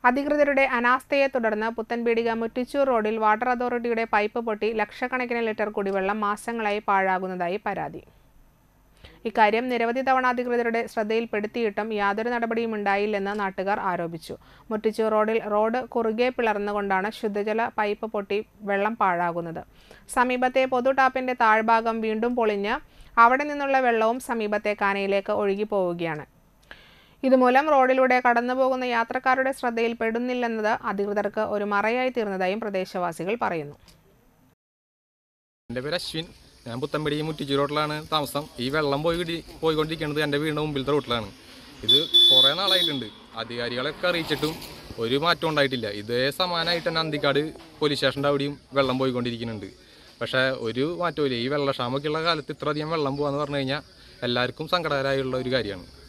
അധികൃതരുടെ അനാസ്ഥയെ തുടർന്ന് പുത്തൻപീടിക മുറ്റിച്ചൂർ റോഡിൽ വാട്ടർ അതോറിറ്റിയുടെ പൈപ്പ് പൊട്ടി ലക്ഷക്കണക്കിന് ലിറ്റർ കുടിവെള്ളം മാസങ്ങളായി പാഴാകുന്നതായി പരാതി ഇക്കാര്യം നിരവധി തവണ അധികൃതരുടെ ശ്രദ്ധയിൽപ്പെടുത്തിയിട്ടും യാതൊരു നടപടിയും ഉണ്ടായില്ലെന്ന് നാട്ടുകാർ ആരോപിച്ചു മുറ്റിച്ചൂർ റോഡിൽ റോഡ് കുറുകെ പിളർന്നുകൊണ്ടാണ് ശുദ്ധജല പൈപ്പ് പൊട്ടി വെള്ളം പാഴാകുന്നത് സമീപത്തെ പൊതു ടാപ്പിന്റെ താഴ്ഭാഗം വീണ്ടും പൊളിഞ്ഞ് അവിടെ നിന്നുള്ള വെള്ളവും സമീപത്തെ കാനയിലേക്ക് ഒഴുകി പോവുകയാണ് ഇതുമൂലം റോഡിലൂടെ കടന്നുപോകുന്ന യാത്രക്കാരുടെ ശ്രദ്ധയിൽപ്പെടുന്നില്ലെന്നത് അധികൃതർക്ക് ഒരു മറയായി തീർന്നതായും പ്രദേശവാസികൾ പറയുന്നു എൻ്റെ പേര് അശ്വിൻ ഞാൻ പുത്തമ്പടി മുറ്റിച്ചു റോട്ടിലാണ് താമസം ഈ വെള്ളം പോയി കിടി- പോയിക്കൊണ്ടിരിക്കുന്നത് എൻ്റെ വീടിൻ്റെ മുമ്പിലത്തെ റോട്ടിലാണ് ഇത് കുറേ നാളായിട്ടുണ്ട് അധികാരികളൊക്കെ അറിയിച്ചിട്ടും ഒരു മാറ്റം ഉണ്ടായിട്ടില്ല ഇതേ സമാനമായിട്ട് തന്നെ അന്തിക്കാട് പോലീസ് സ്റ്റേഷൻ്റെ അവിടെയും വെള്ളം പോയിക്കൊണ്ടിരിക്കുന്നുണ്ട് പക്ഷേ ഒരു മാറ്റവും ഇല്ല ഈ വെള്ളക്ഷാമൊക്കെയുള്ള കാലത്ത് ഇത്രയധികം വെള്ളം പോകാന്ന് പറഞ്ഞു കഴിഞ്ഞാൽ എല്ലാവർക്കും സങ്കടകരമായുള്ള ഒരു കാര്യമാണ്